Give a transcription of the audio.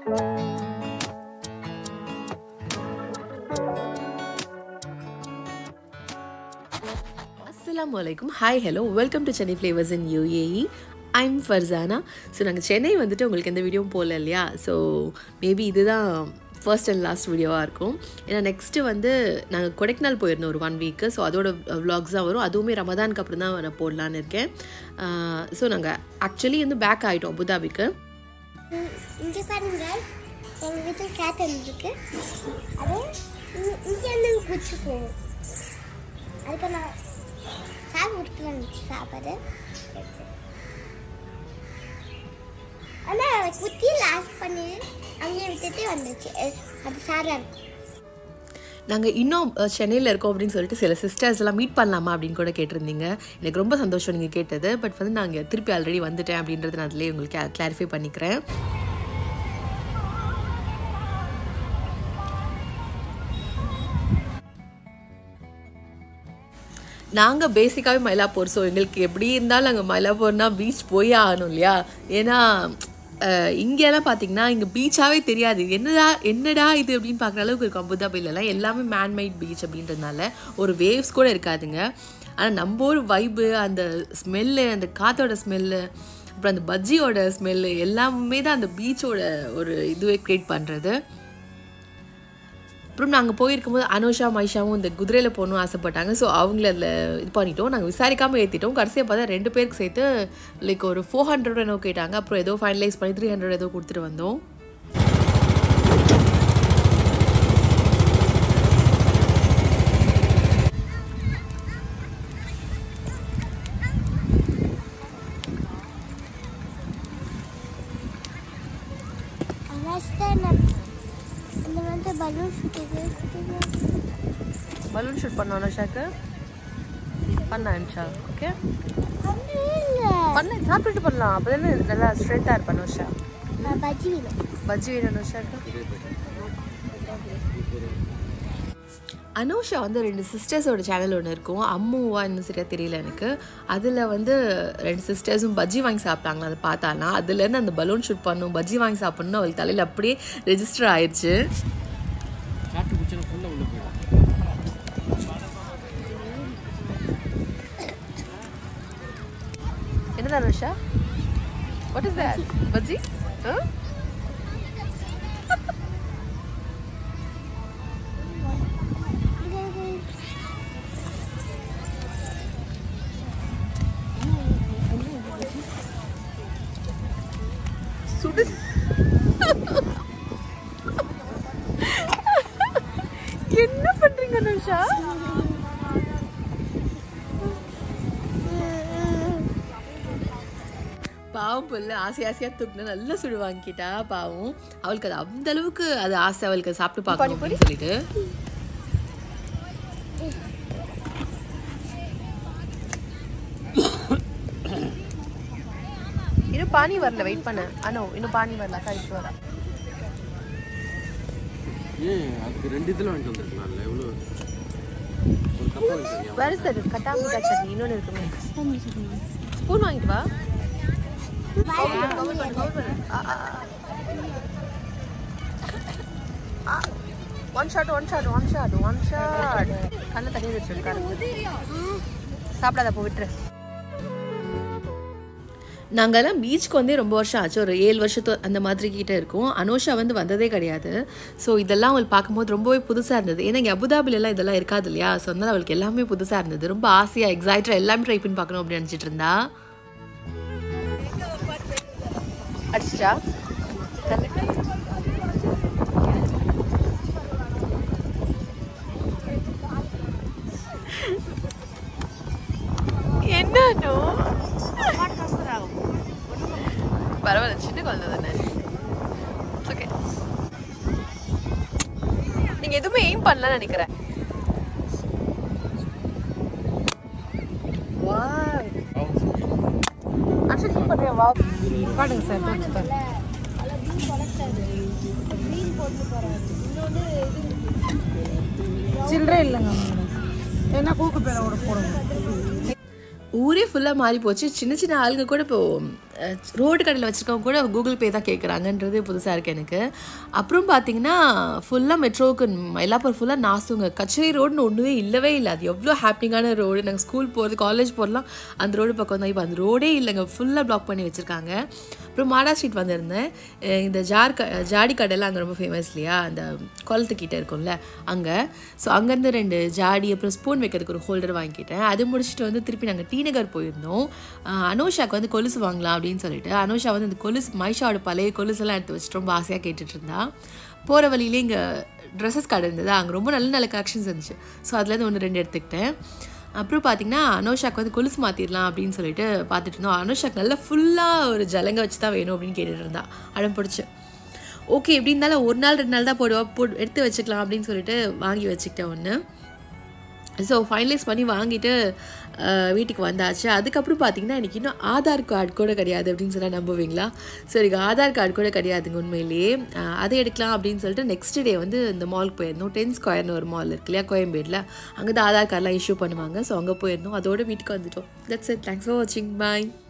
அஸ்ஸலாமு அலைக்கும் hi hello welcome to Chennai flavours in UAE I'm Farzana so நாங்கள் சென்னை வந்துட்டு உங்களுக்கு எந்த வீடியோவும் போகல இல்லையா ஸோ மேபி இதுதான் ஃபர்ஸ்ட் அண்ட் லாஸ்ட் வீடியோவாக இருக்கும் ஏன்னா நெக்ஸ்ட்டு வந்து நாங்கள் கொடைக்கானல் போயிருந்தோம் ஒரு ஒன் வீக்கு ஸோ அதோட vlogs தான் வரும் அதுவுமே ரமதானுக்கு அப்புறம் தான் நான் போடலான்னு இருக்கேன் ஸோ நாங்கள் ஆக்சுவலி வந்து பேக் ஆகிட்டோம் அபுதாபிக்கு இங்கே பாருங்க எங்கள் வீட்டில் கேட் இருக்கு அது இங்க- இங்கே இருந்து குச்சி போகும் அதுக்கு நான் சாப்பிட்டு விட்டு வந்துச்சு சாப்பாடு ஆனால் குத்தி லாஸ்ட் பண்ணி அங்கேயே விட்டுட்டு வந்துச்சு அஹ் அது சாராக இருக்கும் நாங்கள் இன்னும் அஹ், சென்னையில் இருக்கோம் அப்படின்னு சொல்லிட்டு சில சிஸ்டர்ஸ் எல்லாம் மீட் பண்ணலாமா அப்படின்னு கூட கேட்டிருந்தீங்க எனக்கு ரொம்ப சந்தோஷம் நீங்கள் கேட்டது பட் வந்து நாங்கள் திருப்பி ஆல்ரெடி வந்துட்டேன் அப்படின்றத நான் அதிலே உங்களுக்கு கிளாரிஃபை பண்ணிக்கிறேன் நாங்கள் பேசிக்காகவே மயிலாப்பூர் ஸோ எங்களுக்கு எப்படி இருந்தாலும் நாங்கள் மயிலாப்பூர்னா பீச் போயே ஆகணும் இல்லையா ஏன்னா அஹ், இங்கெல்லாம் பார்த்தீங்கன்னா இங்கே பீச்சாகவே தெரியாது என்னடா என்னடா இது அப்படின்னு பார்க்குற அளவுக்கு இருக்கும் அபுதாபிலலாம் எல்லாமே மேன்மைட் பீச் அப்படின்றதுனால ஒரு வேவ்ஸ் கூட இருக்காதுங்க ஆனால் நம்ம ஒரு வைப்பு அந்த ஸ்மெல்லு அந்த காற்றோட ஸ்மெல்லு அப்புறம் அந்த பஜ்ஜியோட ஸ்மெல்லு எல்லாமே தான் அந்த பீச்சோட ஒரு இதுவே க்ரியேட் பண்ணுறது அப்புறம் நாங்கள் போயிருக்கும்போது அனுஷா மைஷாவும் இந்த குதிரையில் போகணும்னு ஆசைப்பட்டாங்க ஸோ அவங்கள அதில் இது பண்ணிட்டோம் நாங்கள் விசாரிக்காமல் ஏற்றிட்டோம் கடைசியாக பார்த்தா ரெண்டு பேருக்கு சேர்த்து லைக் ஒரு ஃபோர் ஹண்ட்ரட் என்னோ கேட்டாங்க அப்புறம் ஏதோ ஃபைனலைஸ் பண்ணி த்ரீ ஹண்ட்ரட் ஏதோ கொடுத்துட்டு வந்தோம் லாஸ்ட்டாக நான் இந்த வந்து பலூன் சுட்டுது பலூன் ஷூட் பண்ணோம் அனுஷாக்கு பண்ண அனுஷா ஓகே இல்லை பண்ண சாப்பிட்டுட்டு பண்ணலாம் அப்போ தானே நல்லா ஸ்ட்ரென்த்தாக இருப்பேன் அனுஷா பஜ்ஜி வேணும் பஜ்ஜி வேணும் அனுஷாக்கு அனோஷா வந்து ரெண்டு சிஸ்டர்ஸோட சேனல் ஒன்று இருக்கும் அம்முவா இன்னும் சரியாக தெரியல எனக்கு அதில் வந்து ரெண்டு சிஸ்டர்ஸும் பஜ்ஜி வாங்கி சாப்பிட்டாங்களா அதை பார்த்தானா அதுலேருந்து அந்த பலூன் ஷூட் பண்ணும் பஜ்ஜி வாங்கி சாப்பிட்ணும் அவளுக்கு தலையில் அப்படியே ரெஜிஸ்டர் ஆயிடுச்சு சாப்பிட்டு குச்சினா ஃபுல்லாக உள்ள போயிடும் என்னது Anusha what is that bajji சுடு என்ன பண்றீங்க அனுஷா பாவம் புல்ல ஆசை ஆசையாக தூக்குனா நல்லா சுடு வாங்கிட்டா பாவம் அவளுக்கு அது அந்த அளவுக்கு அது ஆசை அவளுக்கு அதை சாப்பிட்டு பார்க்கணும் அப்படின்னு சொல்லிட்டு இன்னும் பானி வரல வெயிட் பண்ண அனோ இன்னும் பானி வரல கழிச்சு வரா ஏன் அதுக்கு ரெண்டு இதில் வாங்கிட்டு வந்திருக்கலாம்ல எவ்வளோ ஒரு கப்பா வாங்கிட்டு வேறு சார் கட்டாமிட்டா சட்னி இன்னொன்று இருக்குமே ஸ்பூன் வாங்கிட்டு வா one shot one shot one shot one shot கண்ணு தண்ணி வச்சிருக்காரு சாப்பிடாத போ விட்டுரு நாங்கெல்லாம் பீச்சுக்கு வந்தே ரொம்ப வருஷம் ஆச்சு ஒரு ஏழு வருஷத்து அந்த மாதிரி கிட்ட இருக்கும் அனோஷா வந்து வந்ததே கிடையாது ஸோ இதெல்லாம் அவள் பார்க்கும்போது ரொம்பவே புதுசாக இருந்தது ஏன்னா இங்கே அபுதாபிலெல்லாம் இதெல்லாம் இருக்காது இல்லையா ஸோ அதனால அவளுக்கு எல்லாமே புதுசாக இருந்தது ரொம்ப ஆசையாக எக்ஸைட்டாக எல்லாமே ட்ரை பண்ணி பார்க்கணும் அப்படின்னு நினச்சிட்டு இருந்தா அடிச்சிட்டா என்னோ பரவாயில்ல சின்ன குழந்தை தானே ஓகே நீங்க எதுவுமே எய்ம் பண்ணலன்னு நினைக்கிறேன் Actually, aim பண்றியா? Wow. காட்டுங்க சார் போட்டு பாருங்க சில்லறை இல்லைங்க என்ன கூக்கு பேரோட போடுங்க ஊரே ஃபுல்லாக மாறி போச்சு சின்ன சின்ன ஆளுங்க கூட இப்போ ரோடு கடையில் வச்சுருக்கவங்க கூட கூகுள் பே தான் கேட்குறாங்கன்றது புதுசாக இருக்குது எனக்கு அப்புறம் பார்த்தீங்கன்னா ஃபுல்லாக மெட்ரோவுக்கு மயிலாப்பூர் ஃபுல்லாக நாசுங்க கச்சேரி ரோடுன்னு ஒன்றுமே இல்லவே இல்லை அது எவ்வளோ ஹாப்பிங்கான ரோடு நாங்கள் ஸ்கூல் போகிறது காலேஜ் போகிறலாம் அந்த ரோடு பக்கம் தான் இப்போ அந்த ரோடே இல்லைங்க ஃபுல்லாக பிளாக் பண்ணி வச்சுருக்காங்க அப்புறம் மாடா ஸ்ட்ரீட் வந்திருந்தேன் அஹ் இந்த ஜார் க ஜாடி கடைலாம் அங்கே ரொம்ப ஃபேமஸ் இல்லையா அந்த குளத்துக்கிட்ட இருக்கும்ல அங்கே ஸோ அங்கேருந்து ரெண்டு ஜாடி அப்புறம் ஸ்பூன் வைக்கிறதுக்கு ஒரு ஹோல்டர் வாங்கிக்கிட்டேன் அது முடிச்சுட்டு வந்து திருப்பி நாங்கள் டி நகர் போயிருந்தோம் அஹ் அனோஷாக்கு வந்து கொலுசு வாங்கலாம் அப்படின்னு சொல்லிட்டு அனோஷா வந்து இந்த கொலுசு மைஷாவோட பழைய கொலுசெல்லாம் எடுத்து வச்சுட்டு ரொம்ப ஆசையாக கேட்டுட்டு இருந்தா போகிற வழியிலே இங்கே ட்ரெஸ்ஸஸ் கடை இருந்தது அங்கே ரொம்ப நல்ல நல்ல கலெக்ஷன்ஸ் இருந்துச்சு ஸோ அதுலேருந்து ஒன்று ரெண்டு எடுத்துக்கிட்டேன் அப்புறம் பார்த்தீங்கன்னா அனோஷாக்கு வந்து கொலுசு மாற்றிடலாம் அப்படின்னு சொல்லிட்டு பார்த்துட்டு இருந்தோம் அனோஷாக்கு நல்லா ஃபுல்லாக ஒரு ஜலங்க வச்சு தான் வேணும் அப்படின்னு கேட்டுட்டு இருந்தா அடம் பிடிச்சி ஓகே எப்படி இருந்தாலும் ஒரு நாள் ரெண்டு நாள் தான் போடுவா போட்டு எடுத்து வச்சுக்கலாம் அப்படின்னு சொல்லிட்டு வாங்கி வச்சுக்கிட்டேன் ஒன்று ஸோ ஃபைனலைஸ் பண்ணி வாங்கிட்டு அஹ், வீட்டுக்கு வந்தாச்சு அதுக்கப்புறம் பார்த்தீங்கன்னா எனக்கு இன்னும் ஆதார் கார்டு கூட கிடையாது அப்படின்னு சொன்னால் நம்புவீங்களா சரி ஆதார் கார்டு கூட கிடையாதுங்க உண்மையிலேயே அஹ், அதை எடுக்கலாம் அப்படின்னு சொல்லிட்டு நெக்ஸ்ட் டே வந்து இந்த மாலுக்கு போயிருந்தோம் டென் ஸ்கொயர்னு ஒரு மால் இருக்கு இல்லையா கோயம்பேடில் அங்கே தான் ஆதார் கார்டெலாம் இஷ்யூ பண்ணுவாங்க ஸோ அங்கே போயிருந்தோம் அதோட வீட்டுக்கு வந்துட்டோம் தட்ஸ் இட் தேங்க்ஸ் ஃபார் வாட்சிங் பாய்